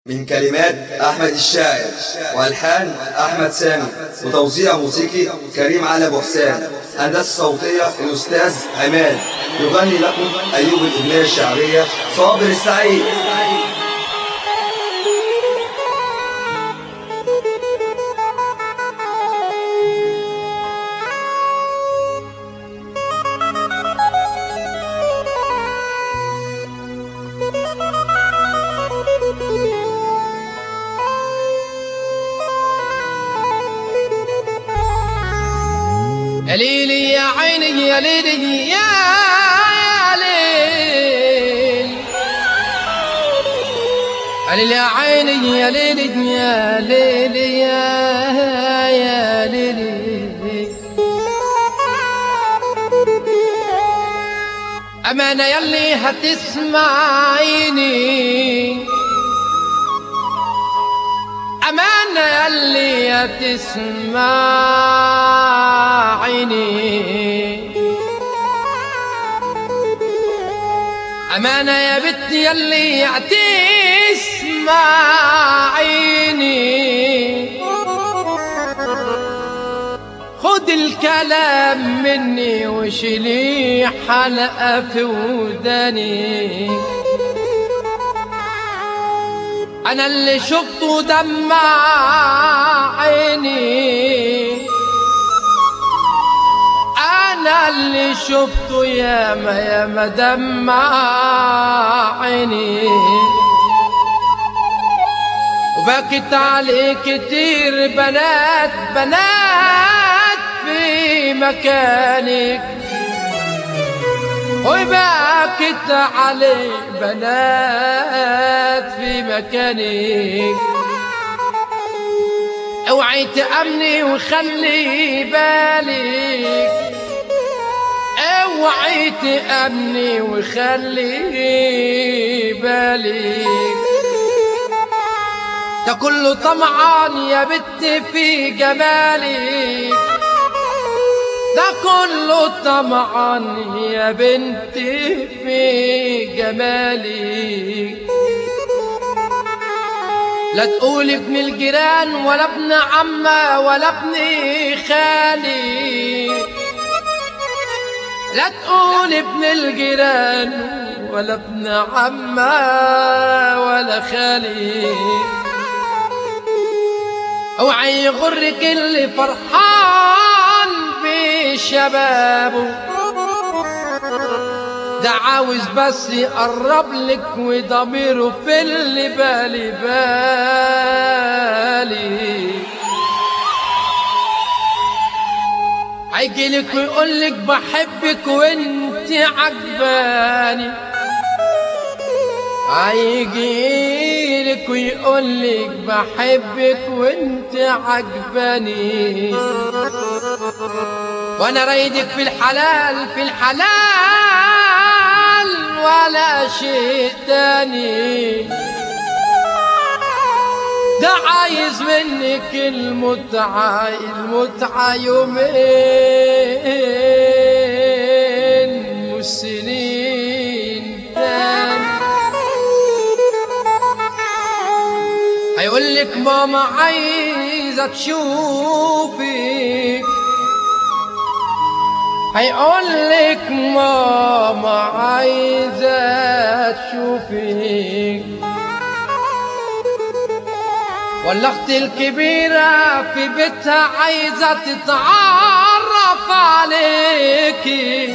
من كلمات أحمد الشاعر وألحان أحمد سامي وتوزيع موسيقي كريم علي أبو حسين هندسة صوتية الأستاذ عماد يغني لكم أيوب الأغنية الشعرية صابر السعيد يا ليلي يا عيني يا ليلي يا ليل يا ليلي يا عيني يا ليلي يا ليلي يا يا ليلي أمانة يلي هتسمعيني أمانة يلي هتسمعيني أمانة يا بنتي يلي هتسمعيني خد الكلام مني وشيلي حلقة في وداني انا اللي شفته دمع عيني انا اللي شفته ياما ياما دمع عيني وبكت عليه كتير بنات بنات في مكانك وبكت عليه بنات في مكانك اوعي تأمني وخلي بالك اوعي تأمني وخلي بالك ده كله طمعان يا بت في جمالك ده كله طمعان يا بنتي في جمالك لا تقول ابن الجيران ولا ابن عمة ولا ابن خالي لا تقول ابن الجيران ولا ابن عمة ولا خالي اوعي يغرك اللي فرحان بشبابه ده عاوز بس يقرب لك وضميره في اللي بالي بالي هيجيلك ويقولك بحبك وانت عجباني هيجيلك ويقولك بحبك وانت عجباني وانا رايدك في الحلال في الحلال ولا شيء تاني ده عايز منك المتعة المتعة يومين والسنين تاني هيقول لك ماما عايزة تشوفك هيقول لك ماما عايزة تشوفك ولا اختي الكبيرة في بيتها عايزة تتعرف عليكي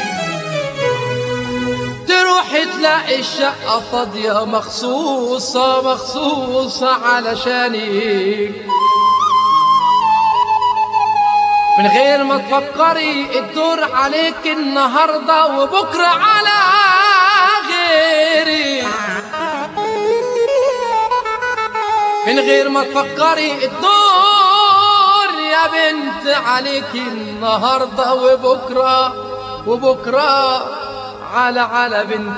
تروحي تلاقي الشقة فاضية مخصوصة مخصوصة علشانك من غير ما تفكري الدور عليك النهاردة وبكرة على غيري من غير ما تفكري الدور يا بنت عليك النهاردة وبكرة وبكرة على على بنت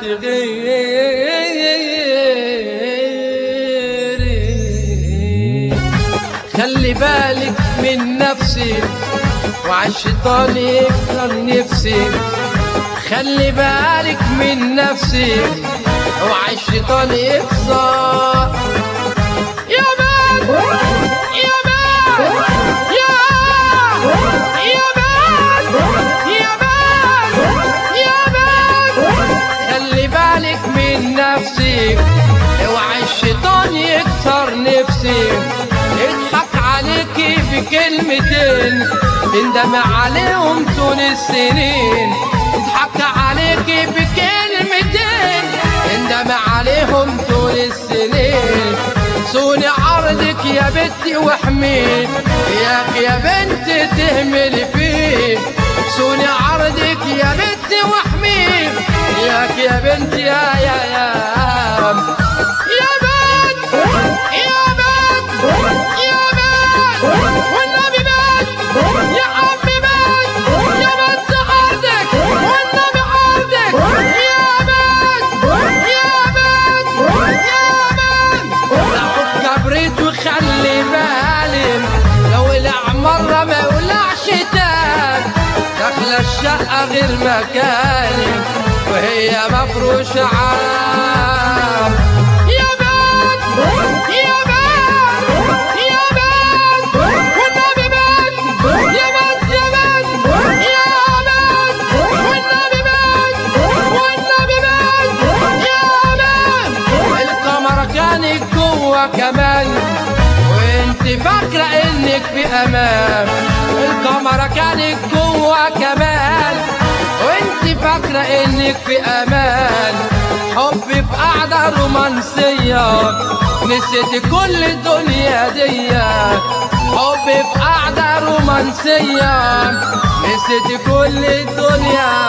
غيري خلي بالك من نفسك وعالشيطان يكره نفسك خلي بالك من نفسك اوعى الشيطان يكسر رومانسي يضحك عليكي بكلمتين تندم عليهم طول السنين يضحك عليكي بكلمتين تندم عليهم طول السنين صوني عرضك يا بنتي واحميه ياك يا بنت تهملي فيه صوني عرضك يا بنتي واحميه ياك يا بنتي يا يا يا يا بنت يا بنت يا بنت والنبي بنت يا عمي بنت يا بنت عرضك والنبي عرضك يا بنت يا بنت يا بنت لعب كبريت وخلي بالي لو ولع مرة ما يولعش تاني داخلة الشقة غير مكاني وهي مفروشة عام يا بنت يا بنت يا بنت والنبي بنت يا بنت يا بنت يا بنت والنبي بنت والنبي بنت يا بنت القمر كانت جوه كمان وانت فاكرة انك في امان القمر كانت جوه كمان وانت فاكرة انك في امان حب في قعدة رومانسية نسيت كل الدنيا دي حب في قعدة رومانسية نسيت كل الدنيا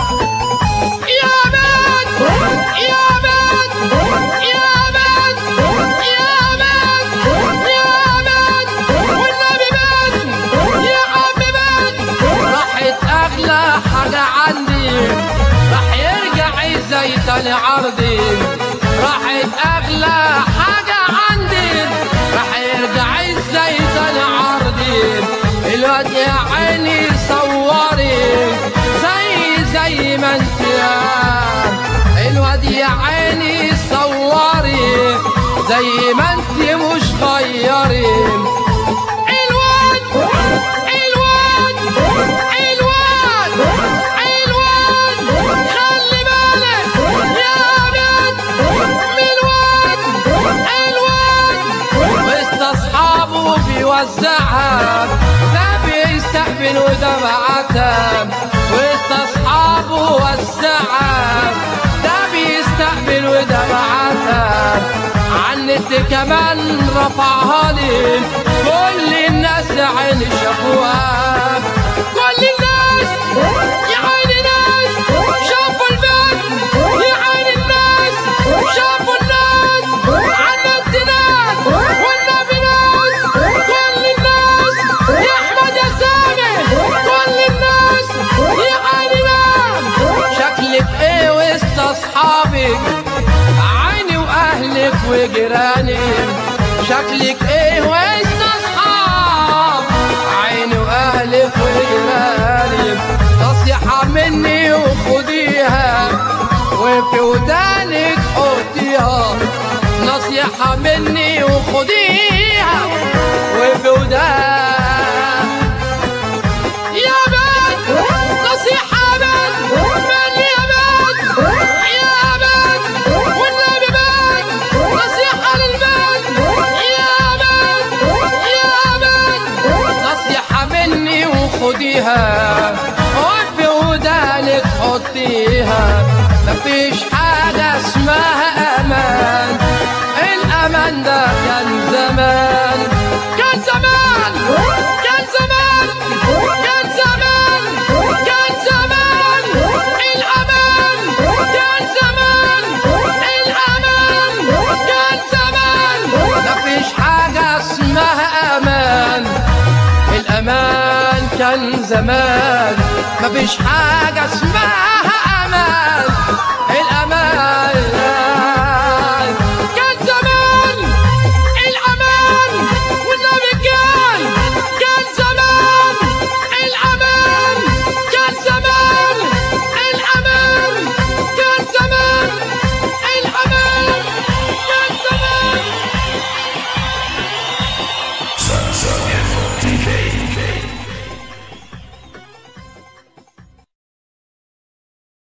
يا بنت يا بنت يا بنت يا بنت يا بنت والنبي بنت يا عم بنت راحت اغلى حاجة عندي راح يرجع زي تاني عرضي راحت اغلى حاجة عندي راح يرجع زي تاني عرضي الواد يا عيني صوري زي زي ما انت يا الواد يا عيني صوري زي ما انت مش غيري الواد الواد الواد الواد خلي بالك يا بنت من الواد الواد وسط اصحابه بيوزعها ده بيستقبل وده بعتها وسط اصحابه وزعها ده بيستقبل وده بعتها عنت كمان رفعها لي كل الناس عيني شافوها كل الناس يا عين الناس شافوا البنت يا عين الناس شافوا الناس عنت ناس والنبي ناس كل الناس يا احمد يا سامي كل الناس يا عين ناس شكلك ايه وسط اصحابك عيني واهلك وجيراني شكلك ايه وسط اصحاب عيني واهلك وجيراني نصيحة مني وخديها وفي ودانك حطيها نصيحة مني وخديها وفي ودانك يا بنت نصيحة بنت من يا بنت يا بنت والنبي بنت نصيحة للبنت يا بنت يا بنت نصيحة مني وخديها وفي ودانك حطيها مفيش حاجة اسمها أمان الأمان ده كان زمان كان زمان كان زمان كان زمان كان زمان الأمان كان زمان الأمان كان زمان مفيش حاجة اسمها أمان الأمان كان زمان مفيش حاجة اسمها